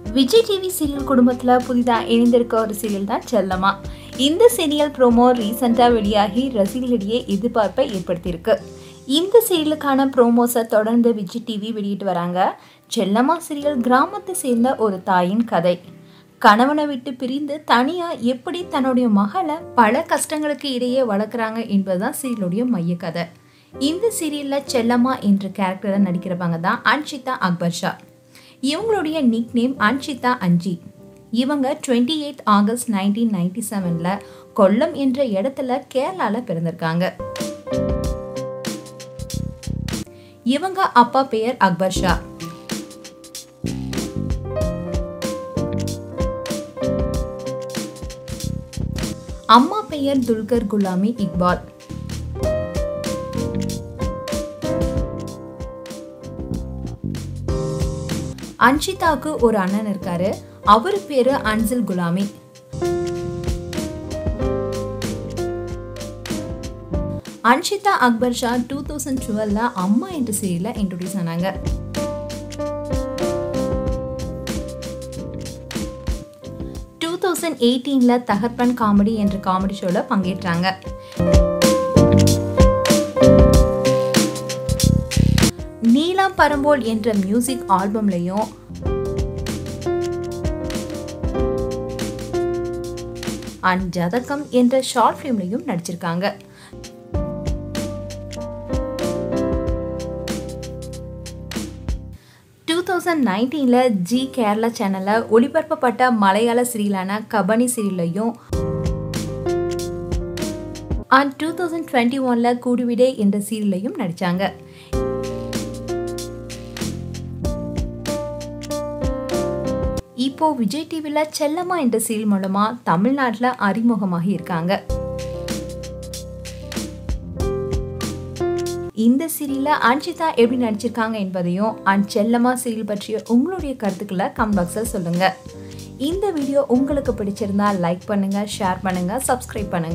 Vijay TV serial குடும்பத்தில் புதிதாக இணைந்திருக்க ஒரு சீரியல் தான் செல்லமா இந்த சீரியல் ப்ரோமோ ரீசெண்டாக வெளியாகி ரசிகர்களிடையே எதிர்பார்ப்பை ஏற்படுத்தியிருக்கு இந்த சீரியலுக்கான ப்ரோமோஸை தொடர்ந்து விஜய் டிவி வெளியிட்டு வராங்க செல்லம்மா சீரியல் கிராமத்தை சேர்ந்த ஒரு தாயின் கதை கணவனை விட்டு பிரிந்து தனியாக எப்படி தன்னுடைய மகளை பல கஷ்டங்களுக்கு இடையே வளர்க்குறாங்க என்பதுதான் சீரியலுடைய மைய கதை இந்த சீரியலில் செல்லம்மா என்ற கேரக்டரில் நடிக்கிறவங்க தான் அன்ஷிதா அக்பர் ஷா இவங்களுடைய நிக் நேம் அன்ஷிதா அஞ்சி இவங்க twenty eight August nineteen ninety செவனில் கொல்லம் என்ற இடத்துல கேரளாவில் பிறந்திருக்காங்க இவங்க அப்பா பெயர் அக்பர் ஷா அம்மா பெயர் துல்கர் குலாமி இக்பால் அன்ஷிதாவுக்கு ஒரு அண்ணன் இருக்காரு அவர் பேரு அன்சில் குலாமி அன்ஷிதா அக்பர் ஷா டூ தௌசண்ட் டுவெல்ல அம்மா என்ற சீரியல்ல இன்ட்ரோடியூஸ் ஆனாங்க டூ தௌசண்ட் எயிட்டீன்ல தகர்பன் காமெடி என்ற காமெடி ஷோல பங்கேற்றாங்க நீலாம் பரம்போல் என்ற மியூசிக் ஆல்பம்லையும் அண்ட் ஜதகம் என்ற ஷார்ட் ஃபிலிம்லையும் நடிச்சிருக்காங்க டூ தௌசண்ட் நைன்டீனில் ஜி கேரளா சேனலில் ஒளிபரப்பப்பட்ட மலையாள சீரியலான கபனி சீரியலையும் அண்ட் டூ தௌசண்ட் டுவெண்ட்டி ஒனில் கூடுவிடே என்ற சீரியலையும் நடித்தாங்க இப்போ விஜய் டிவியில் செல்லம்மா என்ற சீரியல் மூலமா தமிழ்நாட்டில் அறிமுகமாகி இருக்காங்க இந்த சீரியல்ல அன்ஷிதா எப்படி நடிச்சிருக்காங்க என்பதையும் அண்ட் செல்லம்மா சீரியல் பற்றிய உங்களுடைய கருத்துக்களை கமெண்ட் பாக்ஸில் சொல்லுங்க இந்த வீடியோ உங்களுக்கு பிடிச்சிருந்தா லைக் பண்ணுங்க ஷேர் பண்ணுங்க சப்ஸ்கிரைப் பண்ணுங்க